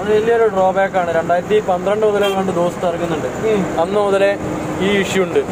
അത് വലിയൊരു ഡ്രോബാക്ക് ആണ് രണ്ടായിരത്തി പന്ത്രണ്ട് മുതലേ കണ്ട് ദോസ്ത് ഇറങ്ങുന്നുണ്ട് അന്ന് മുതലേ ഈ ഇഷ്യൂ ഉണ്ട്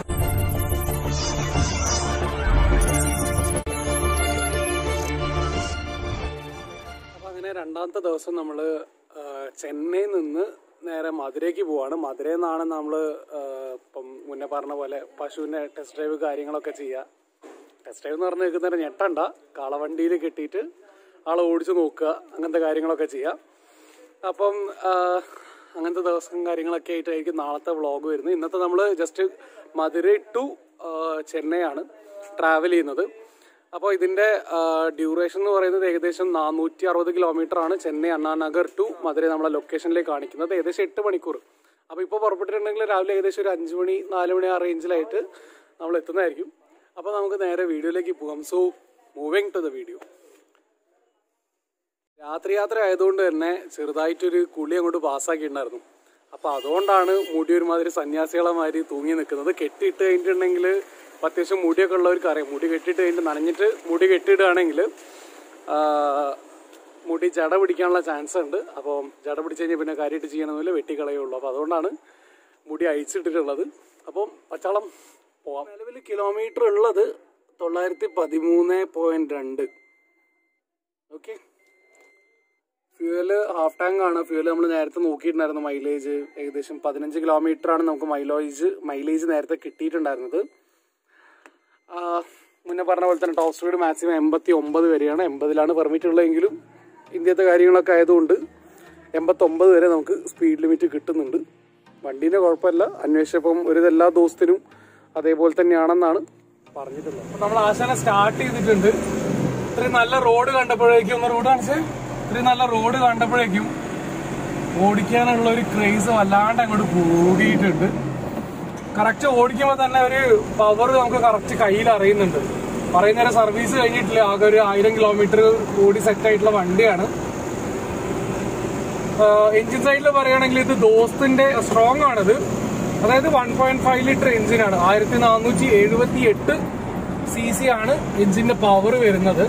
അപ്പൊ അങ്ങനെ രണ്ടാമത്തെ ദിവസം നമ്മൾ ചെന്നൈയിൽ നിന്ന് നേരെ മധുരയ്ക്ക് പോവാണ് മധുരയിൽ നിന്നാണ് നമ്മൾ ഇപ്പം മുന്നേ പറഞ്ഞ പോലെ പശുവിൻ്റെ ടെസ്റ്റ് ഡ്രൈവ് കാര്യങ്ങളൊക്കെ ചെയ്യുക ടെസ്റ്റ് ഡ്രൈവ് എന്ന് പറഞ്ഞ് നിൽക്കുന്നേരം ഞെട്ടണ്ട കാളവണ്ടിയിൽ കെട്ടിയിട്ട് ആളെ ഓടിച്ച് നോക്കുക അങ്ങനത്തെ കാര്യങ്ങളൊക്കെ ചെയ്യുക അപ്പം ആ, അങ്ങനത്തെ ദിവസം കാര്യങ്ങളൊക്കെ ആയിട്ടായിരിക്കും നാളത്തെ വ്ളോഗ് വരുന്നത് ഇന്നത്തെ നമ്മൾ ജസ്റ്റ് മധുരൈ ടു ചെന്നൈ ആണ് ട്രാവൽ ചെയ്യുന്നത് അപ്പോൾ ഇതിൻ്റെ ഡ്യൂറേഷൻ എന്ന് പറയുന്നത് ഏകദേശം നാനൂറ്റി അറുപത് കിലോമീറ്റർ ആണ് ചെന്നൈ അണ്ണാനഗർ ടു മധുരൈ നമ്മളെ ലൊക്കേഷനിലേക്ക് കാണിക്കുന്നത് ഏകദേശം എട്ട് മണിക്കൂർ അപ്പോൾ ഇപ്പോൾ പുറപ്പെട്ടിട്ടുണ്ടെങ്കിൽ രാവിലെ ഏകദേശം ഒരു അഞ്ച് മണി നാല് മണി ആ റേഞ്ചിലായിട്ട് നമ്മൾ എത്തുന്നതായിരിക്കും അപ്പോൾ നമുക്ക് നേരെ വീഡിയോയിലേക്ക് പോകാം so moving to the video രാത്രി യാത്ര ആയതുകൊണ്ട് തന്നെ ചെറുതായിട്ടൊരു കുളി അങ്ങോട്ട് പാസ്സാക്കിയിട്ടുണ്ടായിരുന്നു അപ്പോൾ അതുകൊണ്ടാണ് മുടി ഒരുമാതിരി സന്യാസികളെ മാതിരി തൂങ്ങി നിൽക്കുന്നത് കെട്ടിയിട്ട് കഴിഞ്ഞിട്ടുണ്ടെങ്കിൽ ഇപ്പം അത്യാവശ്യം മുടിയൊക്കെ ഉള്ളവർക്ക് അറിയാം മുടി കെട്ടിയിട്ട് കഴിഞ്ഞിട്ട് നനഞ്ഞിട്ട് മുടി കെട്ടിയിടുകയാണെങ്കിൽ മുടി ജട പിടിക്കാനുള്ള ചാൻസ് ഉണ്ട് അപ്പോൾ ജട പിടിച്ച് കഴിഞ്ഞാൽ പിന്നെ കാര്യമായിട്ട് ചെയ്യണമെന്നില്ല വെട്ടിക്കളയുള്ളൂ അപ്പോൾ അതുകൊണ്ടാണ് മുടി അഴിച്ചിട്ടിട്ടുള്ളത് അപ്പം പച്ചാളം പോവാം നിലവിൽ കിലോമീറ്റർ ഉള്ളത് തൊള്ളായിരത്തി പതിമൂന്ന് പോയിന്റ് രണ്ട് ഓക്കെ ഫ്യൂവല് ഹാഫ് ടാങ്ക് ആണ് ഫ്യൂവല് നമ്മൾ നേരത്തെ നോക്കിയിട്ടുണ്ടായിരുന്നു മൈലേജ് ഏകദേശം പതിനഞ്ച് കിലോമീറ്റർ ആണ് നമുക്ക് മൈലേജ് മൈലേജ് നേരത്തെ കിട്ടിയിട്ടുണ്ടായിരുന്നത് ആ, മുന്നേ പറഞ്ഞ പോലെ തന്നെ ടോപ്പ് സ്പീഡ് മാക്സിമം എൺപത്തി ഒമ്പത് വരെയാണ് എൺപതിലാണ് പെർമിറ്റ് ഉള്ളതെങ്കിലും ഇന്ത്യത്തെ കാര്യങ്ങളൊക്കെ ആയതുകൊണ്ട് എൺപത്തൊമ്പത് വരെ നമുക്ക് സ്പീഡ് ലിമിറ്റ് കിട്ടുന്നുണ്ട് വണ്ടീൻ്റെ കുഴപ്പമില്ല അന്വേഷിച്ചപ്പം ഒരു എല്ലാ ദിവസത്തിനും അതേപോലെ തന്നെയാണെന്നാണ് പറഞ്ഞിട്ടുള്ളത് നമ്മൾ ആശാനെ സ്റ്റാർട്ട് ചെയ്തിട്ടുണ്ട് ഇത്രയും നല്ല റോഡ് കണ്ടപ്പോഴേക്കും ഒന്ന് റോഡ് കാണിച്ചേ ഇത്രയും നല്ല റോഡ് കണ്ടപ്പോഴേക്കും ഓടിക്കാനുള്ള ഒരു ക്രേസ് വല്ലാണ്ട് അങ്ങോട്ട് കൂടിയിട്ടുണ്ട് കറക്റ്റ് ഓടിക്കുമ്പോൾ തന്നെ ഒരു പവർ നമുക്ക് കറക്റ്റ് കയ്യിൽ അറിയുന്നുണ്ട് പറയുന്നേരം സർവീസ് കഴിഞ്ഞിട്ടില്ല ആകെ ഒരു ആയിരം കിലോമീറ്റർ ഓടി സെറ്റ് ആയിട്ടുള്ള വണ്ടിയാണ് എഞ്ചിൻ സൈഡിൽ പറയുകയാണെങ്കിൽ ഇത് ദോസ്തിന്റെ സ്ട്രോങ് ആണിത് അതായത് വൺ പോയിന്റ് ഫൈവ് ലിറ്റർ എഞ്ചിനാണ് ആയിരത്തി നാനൂറ്റി എഴുപത്തി എട്ട് സി സി ആണ് എഞ്ചിന്റെ പവർ വരുന്നത്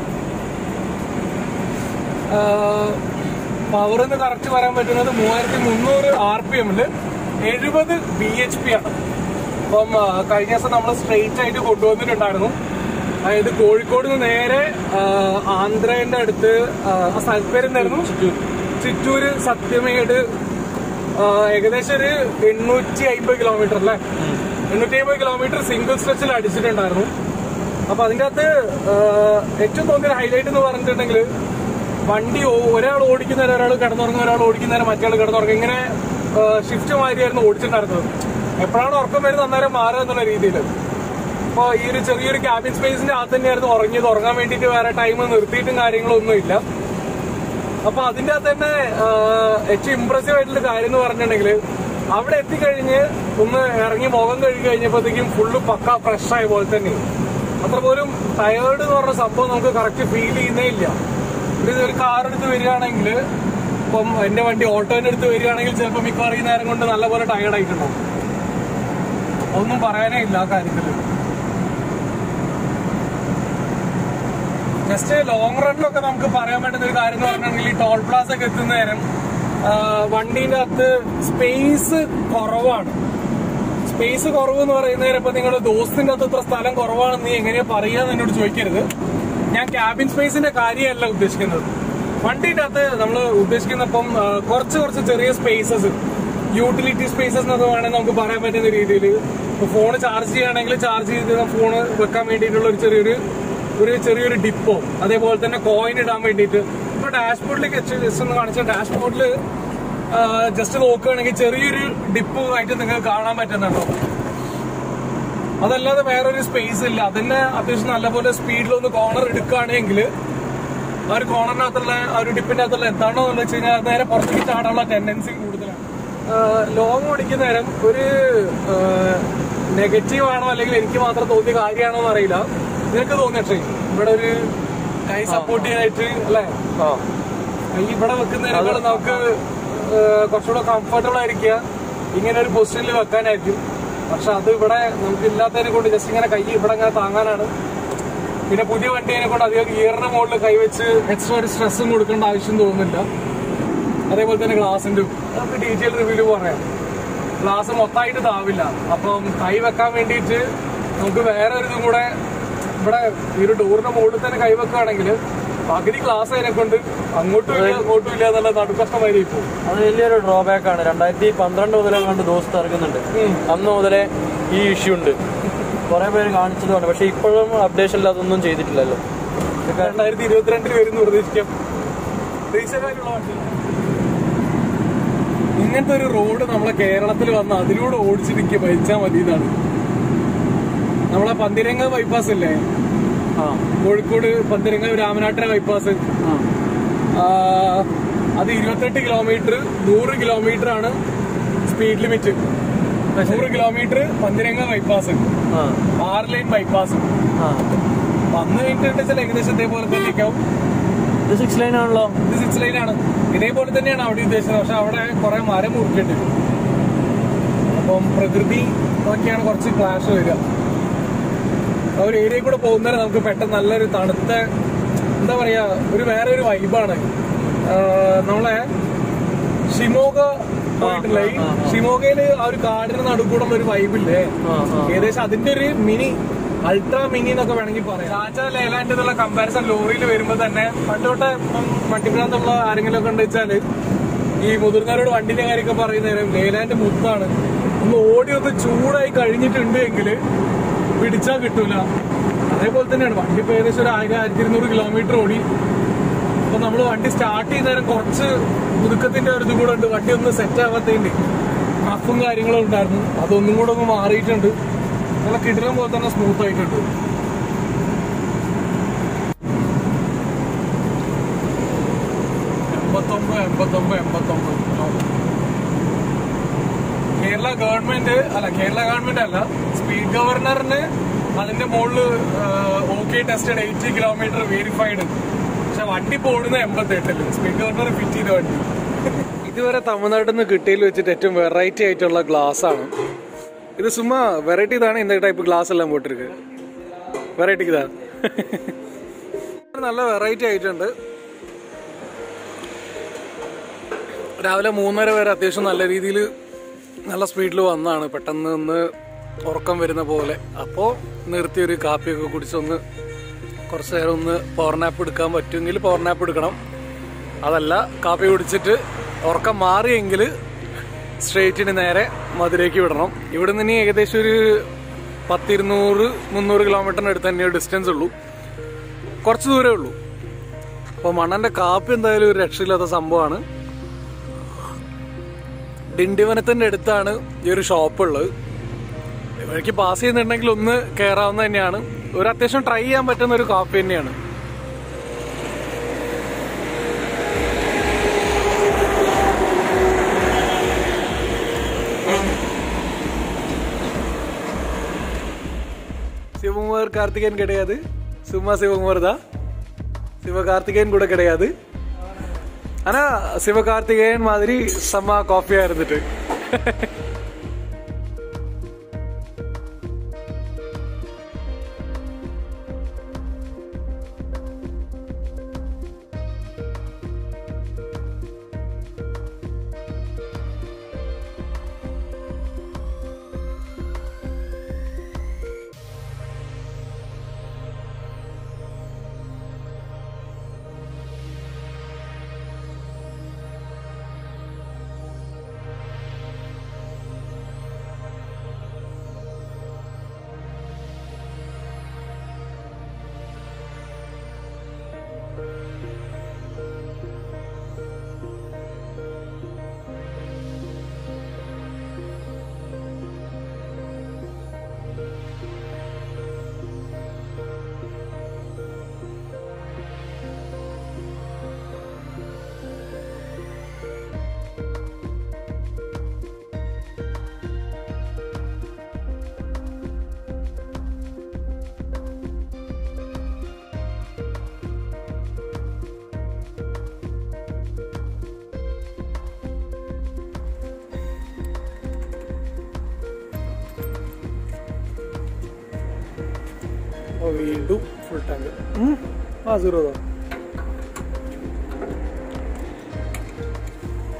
പവർ എന്ന് കറക്റ്റ് പറയാൻ പറ്റുന്നത് മൂവായിരത്തി മുന്നൂറ് ആർ പി എമ്മില് എഴുപത് ബി എച്ച് പി ആണ് അപ്പം ആ, കഴിഞ്ഞ ദിവസം നമ്മൾ സ്ട്രെയിറ്റ് ആയിട്ട് കൊണ്ടുവന്നിട്ടുണ്ടായിരുന്നു അതായത് കോഴിക്കോട് നിന്ന് നേരെ ആ, ആന്ധ്രേന്റെ അടുത്ത് ആ, ആ സ്ഥലപ്പേരെന്തായിരുന്നു ചിറ്റൂര് സത്യമേട് ആ, ഏകദേശം ഒരു എണ്ണൂറ്റി അമ്പത് കിലോമീറ്റർ അല്ലേ എണ്ണൂറ്റി അമ്പത് കിലോമീറ്റർ സിംഗിൾ സ്ട്രെച്ചിൽ അടിച്ചിട്ടുണ്ടായിരുന്നു അപ്പൊ അതിന്റെ അകത്ത് ആ, ഏറ്റവും തോന്നിയ ഹൈലൈറ്റ് എന്ന് പറഞ്ഞിട്ടുണ്ടെങ്കിൽ വണ്ടി ഓ- ഒരാൾ ഓടിക്കുന്നവരെ ഒരാൾ കിടന്നുറങ്ങും ഒരാൾ ഓടിക്കുന്നവരെ മറ്റേ കിടന്നുറങ്ങും ഇങ്ങനെ ഷിഫ്റ്റ് മാതിരിയായിരുന്നു ഓടിച്ചിട്ടുണ്ടായിരുന്നത് എപ്പോഴാണ് ഉറക്കം വരുന്നത് അന്നേരം മാറുക എന്നുള്ള രീതിയിൽ അപ്പോൾ ഈ ഒരു ചെറിയൊരു ക്യാബിൻ സ്പേസിന്റെ അകത്ത് തന്നെയായിരുന്നു ഉറങ്ങിയത് ഉറങ്ങാൻ വേണ്ടിയിട്ട് വേറെ ടൈം നിർത്തിയിട്ടും കാര്യങ്ങളൊന്നും ഇല്ല അപ്പൊ അതിന്റെ അകത്ത് തന്നെ ആ, ഏറ്റവും ഇമ്പ്രസീവ് ആയിട്ടുള്ള കാര്യം എന്ന് പറഞ്ഞിട്ടുണ്ടെങ്കിൽ അവിടെ എത്തിക്കഴിഞ്ഞ് ഒന്ന് ഇറങ്ങി മുഖം കഴുകി കഴിഞ്ഞപ്പോഴത്തേക്കും ഫുള്ള് പക്ക ഫ്രഷ് ആയ പോലെ തന്നെ അത്ര പോലും ടയേർഡ് എന്ന് പറഞ്ഞ സംഭവം നമുക്ക് കറക്റ്റ് ഫീൽ ചെയ്യുന്നേ ഇല്ല ഇത് ഒരു കാർ എടുത്ത് വരികയാണെങ്കിൽ ഇപ്പം എന്റെ വണ്ടി ഓട്ടോന്റെ അടുത്ത് വരികയാണെങ്കിൽ ചിലപ്പോൾ മിക്കവാറും ഈ നേരം കൊണ്ട് നല്ലപോലെ ടയേർഡ് ആയിട്ടുണ്ടാവും ഒന്നും പറയാനേ ഇല്ല ആ കാര്യത്തില് ജസ്റ്റ് ലോങ് റണ്ണിലൊക്കെ നമുക്ക് പറയാൻ പറ്റുന്ന ഒരു കാര്യം എന്ന് പറഞ്ഞിട്ടുണ്ടെങ്കിൽ ഈ ടോൾ പ്ലാസ ഒക്കെ എത്തുന്ന നേരം ആ, വണ്ടീന്റെ അകത്ത് സ്പേസ് കുറവാണ് സ്പേസ് കുറവ് എന്ന് പറയുന്ന നേരം ഇപ്പൊ നിങ്ങൾ ദോസ്തിന്റെ അകത്ത് ഇത്ര സ്ഥലം കുറവാണെന്ന് നീ എങ്ങനെയാ പറയാന്ന് എന്നോട് ചോദിക്കരുത് ഞാൻ ക്യാബിൻ സ്പേസിന്റെ കാര്യമല്ല ഉദ്ദേശിക്കുന്നത് വണ്ടിന്റെ അകത്ത് നമ്മൾ ഉദ്ദേശിക്കുന്നപ്പം ആ, കുറച്ച് കുറച്ച് ചെറിയ സ്പേസസ് യൂട്ടിലിറ്റി സ്പേസസ് എന്നൊക്കെ വേണമെങ്കിൽ നമുക്ക് പറയാൻ പറ്റുന്ന രീതിയിൽ ഫോൺ ചാർജ് ചെയ്യുകയാണെങ്കിൽ ചാർജ് ചെയ്ത് ഫോൺ വെക്കാൻ വേണ്ടിയിട്ടുള്ള ഒരു ചെറിയൊരു ഒരു ചെറിയൊരു ഡിപ്പോ അതേപോലെ തന്നെ കോയിൻ ഇടാൻ വേണ്ടിയിട്ട് ഇപ്പൊ ഡാഷ്ബോർഡിലേക്ക് ജസ്റ്റ് ഒന്ന് കാണിച്ച ഡാഷ്ബോർഡിൽ ജസ്റ്റ് നോക്കുകയാണെങ്കിൽ ചെറിയൊരു ഡിപ്പ് ആയിട്ട് നിങ്ങൾക്ക് കാണാൻ പറ്റുന്നുണ്ടോ അതല്ലാതെ വേറൊരു സ്പേസ് ഇല്ല അതിന്റെ അത്യാവശ്യം നല്ലപോലെ സ്പീഡിലൊന്ന് കോർണർ എടുക്കുകയാണെങ്കിൽ ആ ഒരു കോർണറിനകത്തുള്ള ആ ഒരു ഡിപ്പിന്റെ അകത്തുള്ള എന്താണോ എന്ന് വെച്ച് കഴിഞ്ഞാൽ അത് നേരെ പുറത്തേക്ക് ചാടാനുള്ള ടെൻഡൻസി കൂടുതലാണ് ലോങ് ഓടിക്കുന്ന നേരം ഒരു നെഗറ്റീവ് ആണോ അല്ലെങ്കിൽ എനിക്ക് മാത്രം തോന്നിയ കാര്യമാണോ എന്ന് അറിയില്ല നിനക്ക് തോന്നിയേ ഇവിടെ ഒരു കൈ സപ്പോർട്ട് ചെയ്യാനായിട്ട് അല്ലേ കൈ ഇവിടെ വെക്കുന്നതിനേക്കാൾ നമുക്ക് ഏഹ്, കുറച്ചുകൂടെ കംഫർട്ടബിൾ ആയിരിക്കുക ഇങ്ങനെ ഒരു പൊസിഷനിൽ വെക്കാനായിരിക്കും പക്ഷെ അത് ഇവിടെ നമുക്ക് ഇല്ലാത്തതിനെ കൊണ്ട് ജസ്റ്റ് ഇങ്ങനെ കൈ ഇവിടെ ഇങ്ങനെ താങ്ങാനാണ് പിന്നെ പുതിയ വണ്ടിയെ കൊണ്ട് അധികം ഗിയറിന്റെ മുകളിൽ കൈവച്ച് എക്സ്ട്രാ ഒരു സ്ട്രെസ്സും കൊടുക്കേണ്ട ആവശ്യം തോന്നുന്നില്ല അതേപോലെ തന്നെ ഗ്ലാസിന്റെ നമുക്ക് ഡീറ്റെയിൽ റിവ്യൂ പറയാം ഗ്ലാസ് മൊത്തമായിട്ട് താവില്ല അപ്പം കൈ വെക്കാൻ വേണ്ടിയിട്ട് നമുക്ക് വേറെ ഒരു ഇതും കൂടെ ഇവിടെ ഈ ഒരു ഡോറിന്റെ മുകളിൽ തന്നെ കൈ വെക്കുകയാണെങ്കിൽ പകുതി ഗ്ലാസ് അതിനെ കൊണ്ട് അങ്ങോട്ടും ഇല്ല അങ്ങോട്ടും ഇല്ല എന്നുള്ള നടുക്കഷ്ടമായി പോകും അത് വലിയൊരു ഡ്രോബാക്ക് ആണ് രണ്ടായിരത്തി പന്ത്രണ്ട് മുതലേ കണ്ട് ദോസ്ത് ഇറങ്ങുന്നുണ്ട് അന്ന് മുതലേ ഈ ഇഷ്യൂ ഉണ്ട് കുറെ പേര് കാണിച്ചതുമാണ് പക്ഷെ ഇപ്പോഴും അപ്ഡേഷനിൽ അതൊന്നും ചെയ്തിട്ടില്ലല്ലോ ഇതൊക്കെ രണ്ടായിരത്തി ഇരുപത്തിരണ്ടിൽ വരുന്നു പ്രതീക്ഷിക്കാം റീസെന്റ് വണ്ടി ഇങ്ങനത്തെ ഒരു റോഡ് നമ്മളെ കേരളത്തിൽ വന്ന് അതിലൂടെ ഓടിച്ചിരിക്കുക ഭരിച്ചാൽ മതി ഇതാണ് നമ്മളെ പന്തിരങ്ങ ബൈപ്പാസ് ഇല്ലേ ആ കോഴിക്കോട് പന്തിരങ്ങ രാമനാട്ടര ബൈപ്പാസ് ആ. ആ, അത് ഇരുപത്തെട്ട് കിലോമീറ്റർ നൂറ് കിലോമീറ്റർ ആണ് സ്പീഡ് ലിമിറ്റ് നൂറ് കിലോമീറ്റർ പന്തിരങ്ങ ബൈപ്പാസ് ആ ആറ് ലൈൻ ബൈപ്പാസ് ആ വന്ന് കഴിഞ്ഞിട്ട് ഏകദേശം ഇതേപോലെ തന്നെയൊക്കെയാവും ഇത് സിക്സ് ലൈൻ ആണല്ലോ ഇത് സിക്സ് ലൈൻ ആണ് ഇതേപോലെ തന്നെയാണ് അവിടെ ഉദ്ദേശിച്ചത് പക്ഷെ അവിടെ കുറെ മരം മുറിക്കുന്നുണ്ട് അപ്പം പ്രകൃതി നോക്കിയാണ് കുറച്ച് ക്ലാഷ് വരിക ആ ഒരു ഏരിയ കൂടെ പോകുന്നവരെ നമുക്ക് പെട്ടെന്ന് നല്ലൊരു തണുത്ത എന്താ പറയാ ഒരു വേറെ ഒരു വൈബാണ് നമ്മളെ ഷിമോഗ പോയിട്ടില്ല ഈ ആ, ആ, ആ. ഷിമോഗയില് ആ ഒരു കാടിന് നടുക്കൂടുള്ള ഒരു വൈബില്ലേ ആ ആ ഏകദേശം അതിന്റെ ഒരു മിനി അൾട്രാ മിനി എന്നൊക്കെ വേണമെങ്കിൽ പറയാം ചാച്ച ലേലാൻഡ് എന്നുള്ള കമ്പാരിസൺ ലോറിയിൽ വരുമ്പോൾ തന്നെ പണ്ടോട്ടെ ഇപ്പം വണ്ടിഭ്രാന്തുള്ള ആരെങ്കിലും ഒക്കെ ഉണ്ട് വെച്ചാല് ഈ മുതിർന്നവരോട് വണ്ടിന്റെ കാര്യമൊക്കെ പറയുന്നേരം ലേലാൻഡ് മുത്താണ് ഒന്ന് ഓടി ഒന്ന് ചൂടായി കഴിഞ്ഞിട്ടുണ്ട് എങ്കിൽ പിടിച്ചാൽ കിട്ടൂല അതേപോലെ തന്നെയാണ് വണ്ടി ഇപ്പൊ ഏകദേശം ഒരു ആയിരം ആയിരത്തി ഇരുന്നൂറ് കിലോമീറ്റർ ഓടി അപ്പൊ നമ്മൾ വണ്ടി സ്റ്റാർട്ട് ചെയ്യുന്നേരം കുറച്ച് പുതുക്കത്തിന്റെ ഒരു ഇത് കൂടെ ഉണ്ട് വണ്ടി ഒന്ന് സെറ്റ് ആവാത്തതിന്റെ കഫും കാര്യങ്ങളും ഉണ്ടായിരുന്നു അതൊന്നും കൂടെ ഒന്ന് മാറിയിട്ടുണ്ട് നല്ല കിടിലം പോലെ തന്നെ സ്മൂത്ത് ആയിട്ടുണ്ട് എൺപത്തൊമ്പത് എൺപത്തൊമ്പത് എൺപത്തൊമ്പത് കേരള ഗവൺമെന്റ് അല്ല കേരള ഗവൺമെന്റ് അല്ല സ്പീഡ് ഗവർണറിന് അതിന്റെ മുകളിൽ okay tested eighty kilometre verified പക്ഷെ വണ്ടി ഇപ്പൊ ഓടുന്ന എൺപത്തെട്ടില് സ്പീഡ് ഗവർണർ ഫിറ്റ് ചെയ്ത വണ്ടി ഇതുവരെ തമിഴ്നാട്ടിൽ നിന്ന് കിട്ടിയിൽ വെച്ചിട്ട് ഏറ്റവും വെറൈറ്റി ആയിട്ടുള്ള ഗ്ലാസ് ആണ് ഇത് சும்மா வெரைட்டி தானே இந்த டைப் கிளாஸ் எல்லாம் போட்டிருக்கு வெரைட்டிக்கு தான் നല്ല വെറൈറ്റി ആയിട്ടുണ്ട് രാവിലെ മൂന്നര വരെ അത്യാവശ്യം നല്ല രീതിയിൽ നല്ല സ്പീഡിൽ വന്നാണ് പെട്ടെന്ന് ഒന്ന് ഉറക്കം വരുന്ന പോലെ അപ്പോൾ നിർത്തി ഒരു കാപ്പിയൊക്കെ കുടിച്ചൊന്ന് കുറച്ച് നേരം ഒന്ന് പവർ നാപ്പ് എടുക്കാൻ പറ്റുമെങ്കിൽ പവർ നാപ്പ് എടുക്കണം അതല്ല കാപ്പി കുടിച്ചിട്ട് ഉറക്കം മാറിയെങ്കിൽ സ്ട്രേറ്റിന് നേരെ മധുരയ്ക്ക് വിടണം ഇവിടെ നിന്ന് ഇനി ഏകദേശം ഒരു പത്തിരുന്നൂറ് മുന്നൂറ് കിലോമീറ്ററിന് അടുത്ത് തന്നെ ഡിസ്റ്റൻസ് ഉള്ളൂ കുറച്ച് ദൂരമേ ഉള്ളൂ അപ്പോൾ മണ്ണന്റെ കാപ്പി എന്തായാലും ഒരു രക്ഷയില്ലാത്ത സംഭവമാണ് ഡിണ്ടിവനത്തിന്റെ അടുത്താണ് ഈ ഒരു ഷോപ്പ് ഉള്ളത് ഇവർക്ക് പാസ് ചെയ്യുന്നുണ്ടെങ്കിൽ ഒന്ന് കയറാവുന്ന തന്നെയാണ് ഒരു അത്യാവശ്യം ട്രൈ ചെയ്യാൻ പറ്റുന്ന ഒരു കാപ്പി തന്നെയാണ് சிவகுமார் கார்த்திகேயன் கிடையாது சும்மா சிவகுமார் தான் சிவகார்த்திகேயன் கூட கிடையாது ஆனா சிவகார்த்திகேயன் மாதிரி செம்ம காஃபியா இருந்துட்டு ഓ വീണ്ടും ഫുൾ ടാങ്ക് ആ സീറോ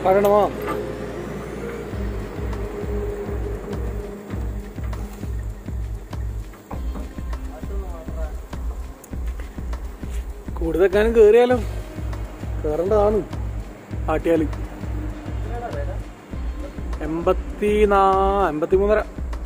പറയണമോ കൂടുതൽ കേറിയാലോ കേറേണ്ടതാണ് ആട്ടിയാല് എൺപത്തി നാ എൺപത്തി മൂന്നര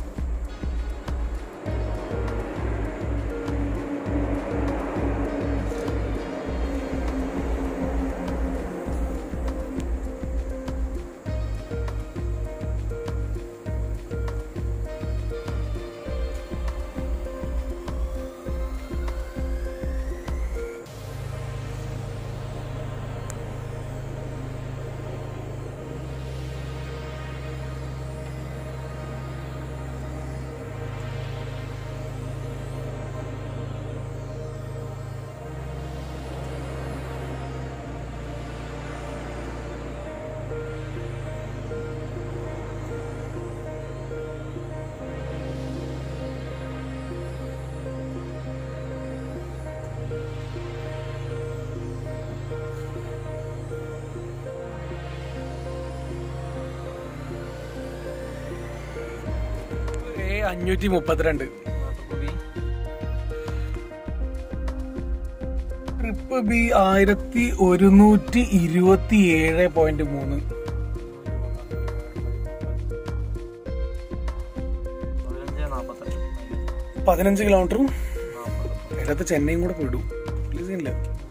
ഏ അഞ്ഞൂറ്റി മുപ്പത്തിരണ്ട് ട്രിപ്പ് ബി ആയിരത്തി ഒരുന്നൂറ്റി ഇരുപത്തി ഏഴ് പോയിന്റ് മൂന്ന് പതിനഞ്ച് നാപ്പത്തെട്ട് പതിനഞ്ച് കിലോമീറ്ററും ഇതിനകത്ത് ചെന്നൈയും കൂടെ പോയിടും ഇല്ല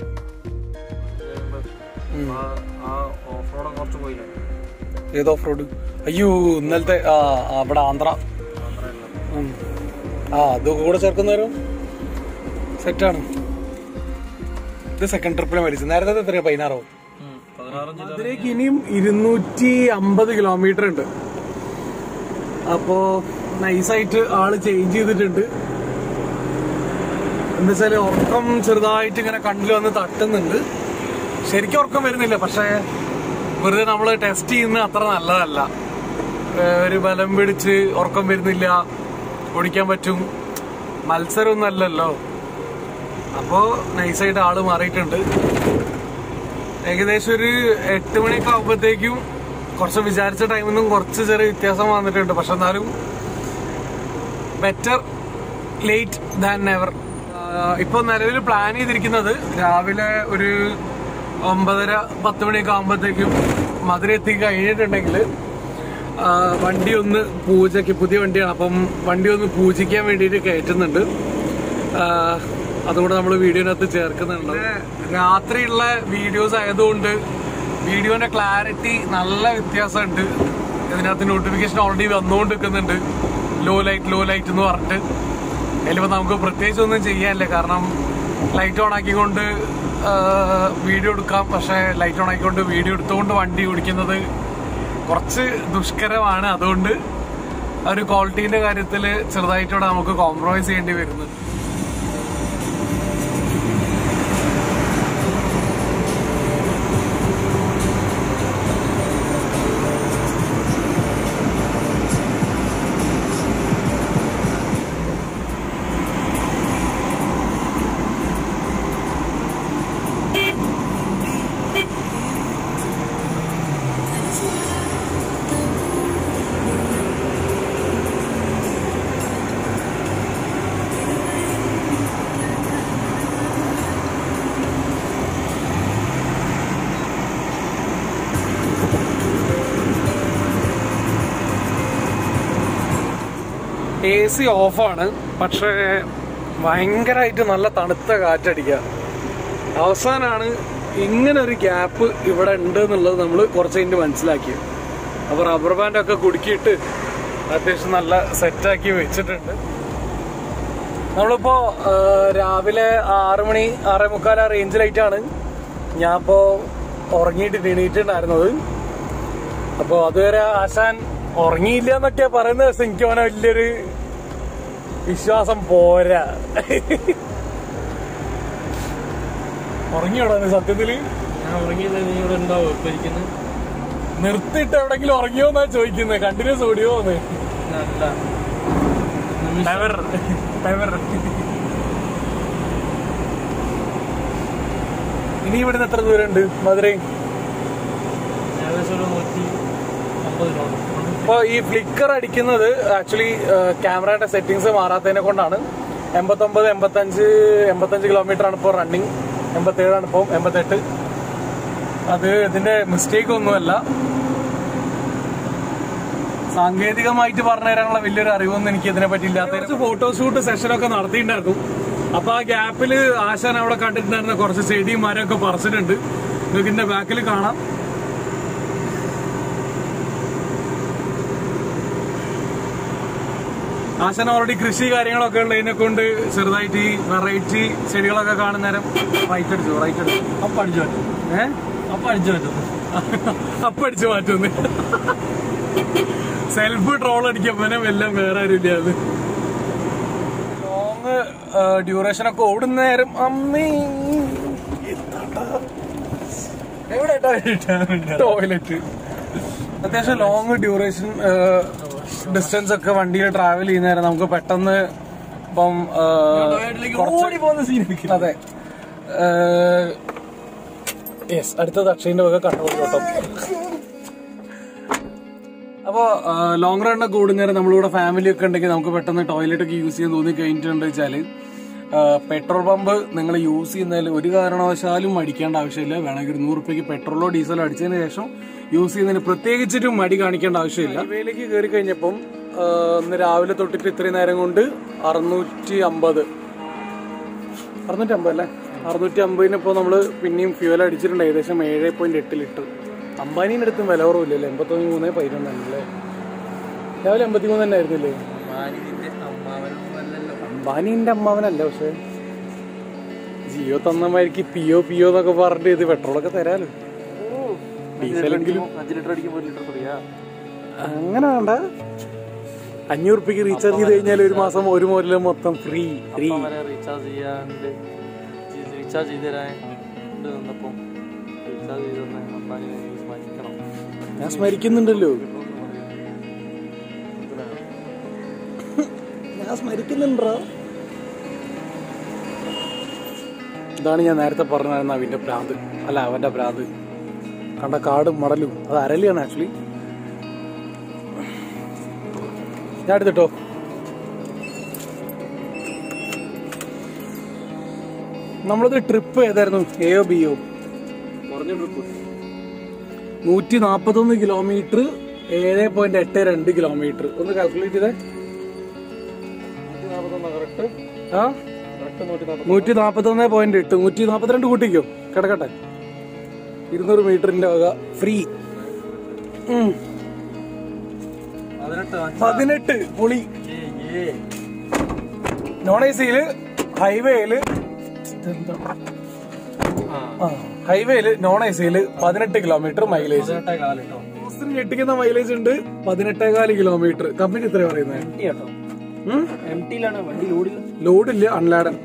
ആ ഓഫ് റോഡ് കുറച്ച് പോയില്ലേ ഏത് ഓഫ് റോഡ് അയ്യോ ഇന്നലത്തെ ആ ആ, അവിടെ ആന്ധ്ര ഉം. ആ അതൊക്കെ കൂടെ ചേർക്കുന്നവരോ സെറ്റാണ് ഇത് സെക്കൻഡ് ട്രിപ്പിനെ മേടിച്ചു നേരത്തെ എത്രയാ പതിനാറോ പതിനാറും അതിലേക്ക് ഇനിയും ഇരുന്നൂറ്റി അമ്പത് കിലോമീറ്റർ ഉണ്ട് അപ്പോ നൈസായിട്ട് ആള് ചേഞ്ച് ചെയ്തിട്ടുണ്ട് എന്നുവെച്ചാല് ഉറക്കം ചെറുതായിട്ട് ഇങ്ങനെ കണ്ണിൽ വന്ന് തട്ടുന്നുണ്ട് ശരിക്കും ഉറക്കം വരുന്നില്ല പക്ഷേ വെറുതെ നമ്മൾ ടെസ്റ്റ് ചെയ്യുന്നത് അത്ര നല്ലതല്ല ഏഹ് ഒരു ബലം പിടിച്ച് ഉറക്കം വരുന്നില്ല ഓടിക്കാൻ പറ്റും മത്സരമൊന്നും അല്ലല്ലോ അപ്പോ നൈസായിട്ട് ആള് മാറിയിട്ടുണ്ട് ഏകദേശം ഒരു എട്ട് മണിയൊക്കെ ആകുമ്പോഴത്തേക്കും കുറച്ച് വിചാരിച്ച ടൈമിൽ നിന്നും കുറച്ച് ചെറിയ വ്യത്യാസം വന്നിട്ടുണ്ട് പക്ഷെ എന്നാലും ബെറ്റർ ലേറ്റ് ദാൻ നെവർ ഇപ്പൊ നിലവിൽ പ്ലാൻ ചെയ്തിരിക്കുന്നത് രാവിലെ ഒരു ഒമ്പതര പത്ത് മണിയൊക്കെ ആകുമ്പോഴത്തേക്കും മധുര എത്തി കഴിഞ്ഞിട്ടുണ്ടെങ്കിൽ ആ, വണ്ടി ഒന്ന് പൂജയ്ക്ക് പുതിയ വണ്ടിയാണ് അപ്പം വണ്ടി ഒന്ന് പൂജിക്കാൻ വേണ്ടിയിട്ട് കയറ്റുന്നുണ്ട് ആ, അതുകൂടെ നമ്മൾ വീഡിയോനകത്ത് ചേർക്കുന്നുണ്ട് രാത്രിയുള്ള വീഡിയോസ് ആയതുകൊണ്ട് വീഡിയോന്റെ ക്ലാരിറ്റി നല്ല വ്യത്യാസമുണ്ട് ഇതിനകത്ത് നോട്ടിഫിക്കേഷൻ ഓൾറെഡി വന്നുകൊണ്ട് നിൽക്കുന്നുണ്ട് ലോ ലൈറ്റ് ലോ ലൈറ്റ് എന്ന് പറഞ്ഞിട്ട് അതിലിപ്പോ നമുക്ക് പ്രത്യേകിച്ച് ഒന്നും ചെയ്യാനില്ല കാരണം ലൈറ്റ് ഓൺ ആക്കിക്കൊണ്ട് വീഡിയോ എടുക്കാം പക്ഷെ ലൈറ്റ് ഓൺ ആക്കിക്കൊണ്ട് വീഡിയോ എടുത്തുകൊണ്ട് വണ്ടി ഓടിക്കുന്നത് കുറച്ച് ദുഷ്കരമാണ് അതുകൊണ്ട് ആ ഒരു ക്വാളിറ്റീന്റെ കാര്യത്തിൽ ചെറുതായിട്ടൂടെ നമുക്ക് കോംപ്രമൈസ് ചെയ്യേണ്ടി വരുന്നത് എ സി ഓഫാണ് പക്ഷേ ഭയങ്കരമായിട്ട് നല്ല തണുത്ത കാറ്റടിക്കുക അവസാനമാണ് ഇങ്ങനെ ഒരു ഗ്യാപ്പ് ഇവിടെ ഉണ്ട് എന്നുള്ളത് നമ്മൾ കുറച്ച് കഴിഞ്ഞ് മനസ്സിലാക്കിയത് അപ്പൊ റബ്ബർ ബാൻഡ് ഒക്കെ കുടുക്കിയിട്ട് അത്യാവശ്യം നല്ല സെറ്റാക്കി വെച്ചിട്ടുണ്ട് നമ്മളിപ്പോ ആ, രാവിലെ ആറ് മണി ആറേ മുക്കാൽ ആ റേഞ്ചിലായിട്ടാണ് ഞാൻ ഇപ്പോ ഉറങ്ങിയിട്ട് എണീറ്റുണ്ടായിരുന്നത് അപ്പൊ അതുവരെ ആശാൻ ഉറങ്ങിയില്ല എന്നൊക്കെയാ പറയുന്നത് പക്ഷെ എനിക്ക് അവനെ വലിയൊരു വിശ്വാസം പോരാ ഉറങ്ങിയോടാ നീ സത്യത്തില് ഞാൻ ഉറങ്ങിയില്ല നീ ഇവിടെ ഉണ്ടാവും ഇപ്പൊ ഇരിക്കുന്നത് നിർത്തിയിട്ട് എവിടെങ്കിലും ഉറങ്ങിയോന്നാ ചോദിക്കുന്നത് കണ്ടിന്യൂസ് ഓടിയോന്ന് അല്ല നെവർ നെവർ ഇനി ഇവിടുന്ന് എത്ര ദൂരം ഉണ്ട് മധുരൈ ഞാൻ ഏകദേശം ഒരു നൂറ്റി അമ്പത് കിലോമീറ്റർ അപ്പോൾ ഈ ഫ്ലിക്കർ അടിക്കുന്നത് ആക്ച്വലി ക്യാമറയുടെ സെറ്റിങ്സ് മാറാത്തതിനെ കൊണ്ടാണ് എൺപത്തൊമ്പത് എൺപത്തഞ്ച് എൺപത്തഞ്ച് കിലോമീറ്റർ ആണ് ഇപ്പോൾ റണ്ണിങ് എൺപത്തേഴാണ് ഇപ്പോൾ എൺപത്തെട്ട് അത് ഇതിന്റെ മിസ്റ്റേക്ക് ഒന്നുമല്ല സാങ്കേതികമായിട്ട് പറഞ്ഞു തരാനുള്ള വലിയൊരു അറിവൊന്നും എനിക്ക് ഇതിനെ പറ്റി ഇല്ലാത്ത കുറച്ച് ഫോട്ടോഷൂട്ട് സെഷനൊക്കെ നടത്തിയിട്ടുണ്ടായിരുന്നു അപ്പൊ ആ ഗ്യാപ്പിൽ ആശാൻ അവിടെ കണ്ടിട്ടുണ്ടായിരുന്ന കുറച്ച് ചെടിയും മരമൊക്കെ പറിച്ചിട്ടുണ്ട് നിങ്ങൾക്ക് ഇതിന്റെ ബാക്കിൽ കാണാം ആശാൻ ഓൾറെഡി കൃഷി കാര്യങ്ങളൊക്കെ ഉള്ളതിനെ കൊണ്ട് ചെറുതായിട്ട് ഈ വെറൈറ്റി ചെടികളൊക്കെ കാണുന്ന നേരം റൈറ്റ് അടിച്ചു റൈറ്റ് അടിച്ചു അപ്പം അടിച്ചു പറ്റും ഏഹ് അപ്പം അടിച്ചു പറ്റും അപ്പടിച്ചു മാറ്റുന്നു സെൽഫ് ട്രോൾ അടിക്കുമ്പോനെ എല്ലാം വേറെ ആരുമില്ല അത് ലോങ് ഡ്യൂറേഷൻ ഒക്കെ ഓടുന്ന നേരം അമ്മേ എവിടെ ടോയ്ലറ്റ് അത്യാവശ്യം ലോങ് ഡ്യൂറേഷൻ ഡിസ്റ്റൻസ് ഒക്കെ വണ്ടിയിൽ ട്രാവൽ ചെയ്യുന്ന നേരം നമുക്ക് പെട്ടെന്ന് ഇപ്പം ആ, കുറച്ച് ഓടി പോകുന്ന സീൻ അതെ യെസ് അടുത്തത് അക്ഷയന്റെ വക കണ്ണൂർ കേട്ടോ അപ്പോ ലോങ് റൺ ഒക്കെ ഓടുന്നേരം നമ്മളിവിടെ ഫാമിലി ഒക്കെ ഉണ്ടെങ്കിൽ നമുക്ക് പെട്ടെന്ന് ടോയ്ലറ്റ് ഒക്കെ യൂസ് ചെയ്യാൻ തോന്നി കഴിഞ്ഞിട്ടുണ്ട് വെച്ചാല് പെട്രോൾ പമ്പ് നിങ്ങൾ യൂസ് ചെയ്യുന്നതിൽ ഒരു കാരണവശാലും മടിക്കേണ്ട ആവശ്യമില്ല വേണമെങ്കിൽ ഒരു നൂറ് റുപ്യക്ക് പെട്രോളോ ഡീസലോ അടിച്ചതിന് ശേഷം യൂസ് ചെയ്യുന്നതിന് പ്രത്യേകിച്ചിട്ടും മടി കാണിക്കേണ്ട ആവശ്യമില്ല ഇവയിലേക്ക് കയറി കഴിഞ്ഞപ്പം ആ, ഇന്ന് രാവിലെ തൊട്ടിട്ട് ഇത്രയും നേരം കൊണ്ട് അറുന്നൂറ്റി അമ്പത് അറുന്നൂറ്റി അമ്പത് അല്ലേ അറുന്നൂറ്റി അമ്പതിന് ഇപ്പോൾ നമ്മൾ പിന്നെയും ഫ്യൂവൽ അടിച്ചിട്ടുണ്ട് ഏകദേശം ഏഴ് പോയിന്റ് എട്ട് ലിറ്റർ അംബാനീൻ്റെ അടുത്തും വില കുറവില്ലല്ലേ എൺപത്തൊന്ന് മൂന്ന് പതിനൊന്നല്ലേ രാവിലെ എൺപത്തി മൂന്ന് തന്നെ ആയിരുന്നില്ലേ അംബാനീന്റെ അമ്മാവനല്ല പക്ഷെ ജിയോ തന്നമാർക്ക് പിയോ പിയോ എന്നൊക്കെ പറഞ്ഞിട്ട് ഇത് പെട്രോളൊക്കെ തരാലോ ഡീസലെങ്കിലും അഞ്ച് ലിറ്റർ അടിക്കുമ്പോൾ ഒരു ലിറ്റർ ഫ്രീയാ അങ്ങനെ വേണ്ട അഞ്ഞൂറ് റുപ്യക്ക് റീചാർജ് ചെയ്ത് കഴിഞ്ഞാൽ ഒരു മാസം ഒരു മുതല് മൊത്തം ഫ്രീ ഫ്രീ അപ്പം വരെ റീചാർജ് ചെയ്യാണ്ട് റീചാർജ് ചെയ്ത് തരാൻ ഉണ്ട് നിന്നപ്പം റീചാർജ് ചെയ്ത് തന്നെ അമ്പാനി സ്മരിക്കണം ഞാൻ സ്മരിക്കുന്നുണ്ടല്ലോ ഞാൻ സ്മരിക്കുന്നുണ്ടോ ഇതാണ് ഞാൻ നേരത്തെ പറഞ്ഞായിരുന്ന അവന്റെ ഭ്രാന്ത് അല്ല അവന്റെ ഭ്രാന്ത് കണ്ട കാടും മടലും അത് അരളിയാണ് ആക്ച്വലി ഞാൻ എടുത്തിട്ടോ നമ്മളത് ട്രിപ്പ് ഏതായിരുന്നു എയോ ബിയോ കുറഞ്ഞ ട്രിപ്പ് നൂറ്റി നാപ്പത്തൊന്ന് കിലോമീറ്റർ ഏഴ് പോയിന്റ് എട്ട് രണ്ട് കിലോമീറ്റർ ഒന്ന് കാൽക്കുലേറ്റ് ചെയ്തേ കറക്റ്റ് ആ കറക്റ്റ് നൂറ്റി നാൽപ്പത് നൂറ്റി നാപ്പത്തൊന്ന് പോയിന്റ് എട്ട് നൂറ്റി നാപ്പത്തിരണ്ട് കൂട്ടിക്കോ കിടക്കട്ടെ ഇരുന്നൂറ് മീറ്ററിന്റെ വക ഫ്രീ പതിനെട്ട് പതിനെട്ട് പുളി ഏ ഏ നോൺ എ സിയില് ഹൈവേയില് ആ ഹൈവേയില് നോൺ എ സിയില് പതിനെട്ട് കിലോമീറ്റർ മൈലേജ് പതിനെട്ടേ കാലം കേട്ടോ ബസ്സിന് ഞെട്ടിക്കുന്ന മൈലേജ് ഉണ്ട് പതിനെട്ടേകാല് കിലോമീറ്റർ കമ്പനി ഇത്ര പറയുന്നത് എം ടി കേട്ടോ എം ടിയിലാണ് വണ്ടി ലോഡില്ല ലോഡില്ല അൺലാഡൻ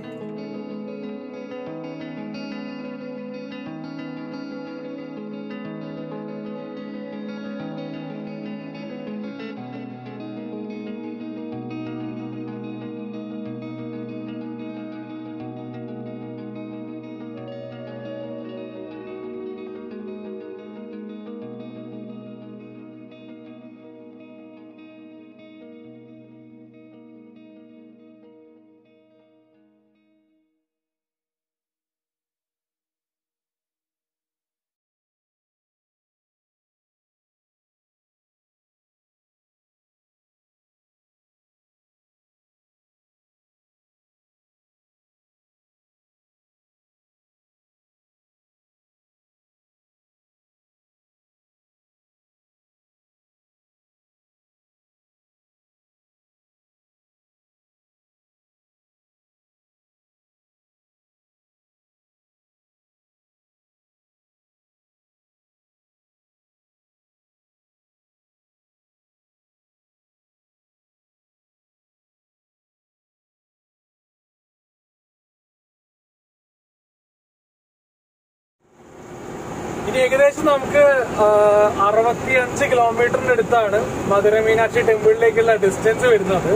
ഇനി ഏകദേശം നമുക്ക് അറുപത്തി അഞ്ച് കിലോമീറ്ററിന്റെ അടുത്താണ് മധുര മീനാക്ഷി ടെമ്പിളിലേക്കുള്ള ഡിസ്റ്റൻസ് വരുന്നത്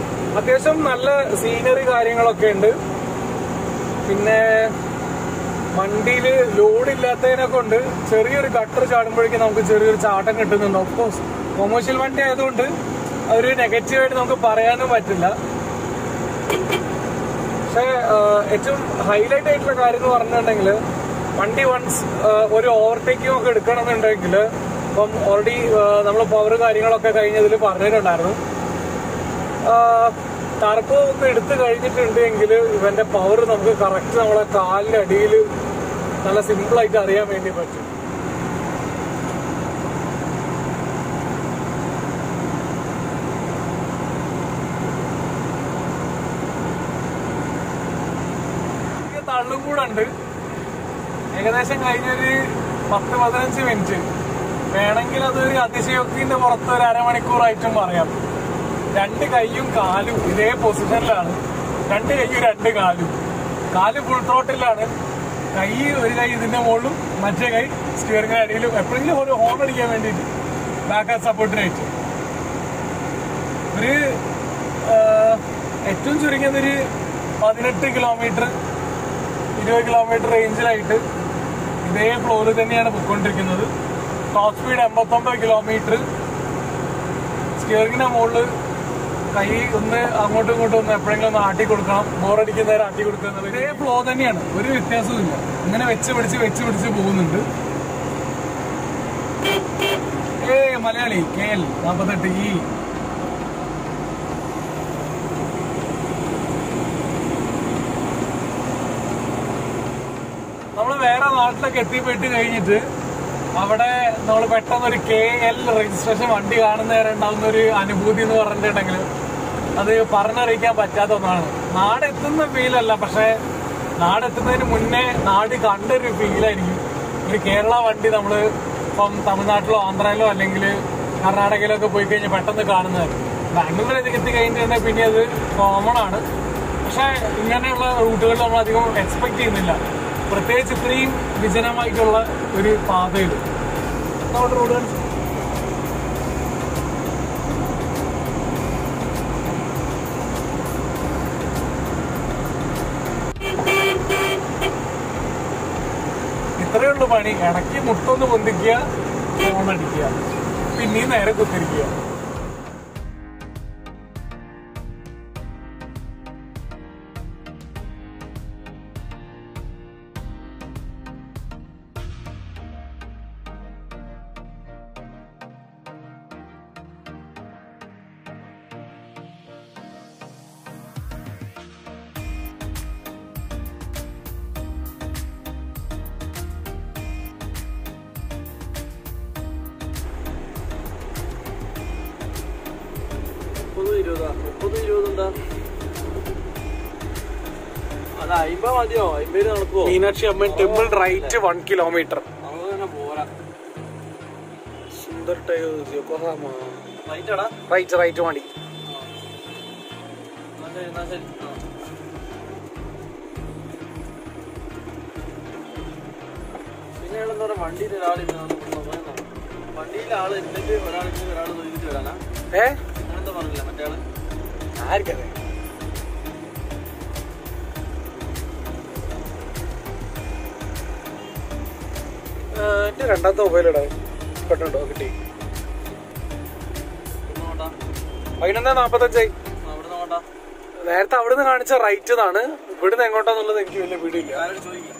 അത്യാവശ്യം നല്ല സീനറി കാര്യങ്ങളൊക്കെ ഉണ്ട് പിന്നെ വണ്ടിയിൽ ലോഡ് ഇല്ലാത്തതിനെ കൊണ്ട് ചെറിയൊരു ഗട്ടർ ചാടുമ്പോഴേക്കും നമുക്ക് ചെറിയൊരു ചാട്ടം കിട്ടുന്നുണ്ട് ഓഫ്കോഴ്സ് കൊമേഴ്ഷ്യൽ വണ്ടി ആയതുകൊണ്ട് അതൊരു നെഗറ്റീവായിട്ട് നമുക്ക് പറയാനും പറ്റില്ല പക്ഷേ ഏറ്റവും ഹൈലൈറ്റ് ആയിട്ടുള്ള കാര്യം എന്ന് പറഞ്ഞിട്ടുണ്ടെങ്കിൽ വണ്ടി വൺസ് ഒരു ഓവർടേക്കിംഗ് ഒക്കെ എടുക്കണമെന്നുണ്ടെങ്കിൽ ഇപ്പം ഓൾറെഡി നമ്മൾ പവർ കാര്യങ്ങളൊക്കെ കഴിഞ്ഞതിൽ പറഞ്ഞിട്ടുണ്ടായിരുന്നു ടർബോ ഒക്കെ എടുത്തു കഴിഞ്ഞിട്ടുണ്ടെങ്കിൽ ഇവന്റെ പവർ നമുക്ക് കറക്റ്റ് നമ്മളെ കാലിന്റെ അടിയിൽ നല്ല സിമ്പിൾ ആയിട്ട് അറിയാൻ വേണ്ടി പറ്റും ചെറിയ തള്ളും കൂടെ ഉണ്ട് ഏകദേശം കഴിഞ്ഞൊരു പത്ത് പതിനഞ്ച് മിനിറ്റ് വേണമെങ്കിൽ അതൊരു അതിശയോക്തിന്റെ പുറത്ത് ഒരു അരമണിക്കൂറായിട്ടും പറയാം രണ്ട് കൈയും കാലും ഇതേ പൊസിഷനിലാണ് രണ്ട് കൈയും രണ്ട് കാലും കാല് ഫുൾ ത്രോട്ടിലാണ് കൈ ഒരു കൈ ഇതിന്റെ മുകളിലും മറ്റേ കൈ സ്റ്റിയറിംഗിന്റെ അടിയിലും എപ്പോഴെങ്കിലും ഒരു ഹോൺ അടിക്കാൻ വേണ്ടിയിട്ട് ബാക്ക് സപ്പോർട്ടിനായിട്ട് ഒരു ആ, ഏറ്റവും ചുരുങ്ങിയത് ഒരു പതിനെട്ട് കിലോമീറ്റർ ഇരുപത് കിലോമീറ്റർ റേഞ്ചിലായിട്ട് ഇതേ ഫ്ലോറിൽ തന്നെയാണ് പൊയ്ക്കൊണ്ടിരിക്കുന്നത് ടോപ്പ് സ്പീഡ് എൺപത്തൊമ്പത് കിലോമീറ്റർ സ്റ്റിയറിംഗിന്റെ മുകളിൽ കൈ ഒന്ന് അങ്ങോട്ടും ഇങ്ങോട്ടും ഒന്ന് എപ്പോഴെങ്കിലും ഒന്ന് ആട്ടി കൊടുക്കണം ബോറടിക്കുന്ന നേരം ആട്ടി കൊടുക്കുന്നത് ഇതേ ഫ്ലോ തന്നെയാണ് ഒരു വ്യത്യാസവും ഇല്ല ഇങ്ങനെ വെച്ച് പിടിച്ച് വെച്ച് പിടിച്ച് പോകുന്നുണ്ട് ഏ മലയാളി കെ എൽ നാപ്പത്തെട്ട് ഈ നമ്മൾ വേറെ നാട്ടിലൊക്കെ എത്തിപ്പെട്ട് കഴിഞ്ഞിട്ട് അവിടെ നമ്മൾ പെട്ടെന്ന് ഒരു കെ എൽ രജിസ്ട്രേഷൻ വണ്ടി കാണുന്ന നേരം ഉണ്ടാകുന്ന ഒരു അനുഭൂതി എന്ന് പറഞ്ഞിട്ടുണ്ടെങ്കിൽ അത് പറഞ്ഞറിയിക്കാൻ പറ്റാത്ത ഒന്നാണ് നാടെത്തുന്ന ഫീലല്ല പക്ഷെ നാടെത്തുന്നതിന് മുന്നേ നാട് കണ്ടൊരു ഫീലായിരിക്കും ഒരു കേരള വണ്ടി നമ്മൾ ഇപ്പം തമിഴ്നാട്ടിലോ ആന്ധ്രയിലോ അല്ലെങ്കിൽ കർണാടകയിലോ ഒക്കെ പോയി കഴിഞ്ഞാൽ പെട്ടെന്ന് കാണുന്നത് ബാംഗ്ലൂരിലേക്ക് എത്തി കഴിഞ്ഞിട്ടുണ്ടെങ്കിൽ പിന്നെ അത് കോമൺ ആണ് പക്ഷെ ഇങ്ങനെയുള്ള റൂട്ടുകൾ നമ്മൾ അധികം എക്സ്പെക്ട് ചെയ്യുന്നില്ല പ്രത്യേകിച്ച് ഇത്രയും വിജനമായിട്ടുള്ള ഒരു പാതയിൽ നമ്മുടെ റോഡുകൾ ഇത്രയേ ഉള്ളൂ പണി ഇടയ്ക്ക് മുട്ടൊന്ന് പൊന്തിക്കുക ഫോൺ അടിക്കുക പിന്നെയും നേരെ കുത്തിരിക്കുക മുപ്പത് ഇരുപതാ മുപ്പത് ഇരുപതെന്താ അല്ല അയിമ്പ മതിയോ അയിമ്പത് നടക്കുവോ Meenakshi Amman temple right one kilometre അത് തന്നെ പോരാ സുന്ദർ യോക്കോഹാമ റൈറ്റാടാ റൈറ്റ് റൈറ്റ് മണി എന്നാ ശരി എന്നാ ശരി ആ. പിന്നെ എന്താ പറയാ വണ്ടിയിൽ ഒരാളിരുന്നാണ് വണ്ടിയിൽ ആള് ഇരുന്നിട്ട് ഒരാളിട്ട് ഒരാൾ തൊഴിലിട്ട് വരാനാ ഏ അങ്ങനെന്താ പറഞ്ഞില്ല മറ്റേ ആള് ആർക്കറിയാം എന്റെ രണ്ടാമത്തെ മൊബൈലിടാ പെട്ടുണ്ടോ കിട്ടി ഇവിടുന്ന് നോട്ടാ പതിനൊന്ന് നാപ്പത്തഞ്ചായി അവിടുന്ന് നോട്ടാ നേരത്തെ അവിടുന്ന് കാണിച്ച റൈറ്റ് എന്നാണ് ഇവിടുന്ന് എങ്ങോട്ടാന്നുള്ളത് എനിക്ക് വലിയ പിടിയില്ല ആരോട് ചോദിക്കും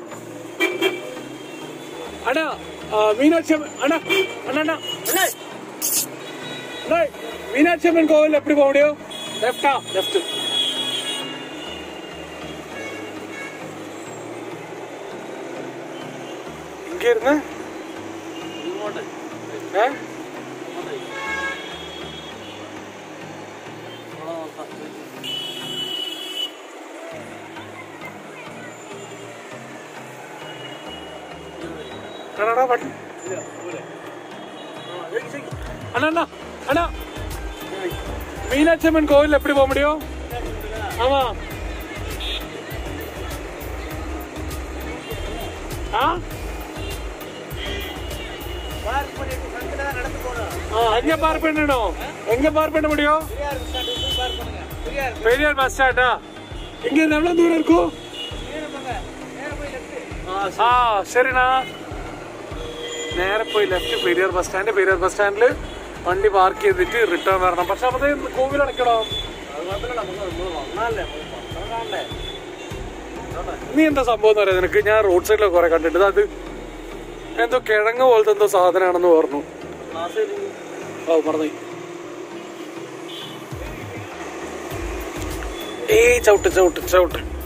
അണ്ണാ ആ, മീനാക്ഷി അമ്മ- അണ്ണാ അണ്ണാ അണ്ണാ അണ്ണേ அண்ணே, மீனாட்சி அம்மன் கோவில் எப்படி போக முடியும் லெஃப்டா லெஃப்ட் இங்க இருந்து ഇങ്ങോട്ട് ഏ? ഇങ്ങോട്ട് ഇവിടെ നോക്കാം அண்ணா வண்டி அண்ணா அண்ணா அண்ணா மீனாட்சி அம்மன் கோவில் எப்படி போக முடியும் ஆமா ஆ ஆ, அங்க பார்க் பண்ணணும் எங்க பார்க் பண்ண முடியும் பெரியார் பஸ் ஸ்டாண்டா இங்க இருந்து எவ்வளவு தூரம் இருக்கும் ആ ആ ശരിനാ നേരെ പോയി left Periyar bus stand Periyar bus സ്റ്റാൻഡിൽ വണ്ടി പാർക്ക് ചെയ്തിട്ട് റിട്ടേൺ വരണം പക്ഷെ അത് കോവിൽ അടയ്ക്കണം നീ എന്താ സംഭവം എന്ന് പറയാം നിനക്ക് ഞാൻ റോഡ് സൈഡിലൊക്കെ കുറെ കണ്ടിട്ട് അത് എന്തോ കിഴങ്ങ് പോലത്തെ എന്തോ സാധനമാണെന്ന് പറഞ്ഞു ഓ മറന്നു ഏയ് ചവിട്ട് ചവിട്ട് ചവിട്ട്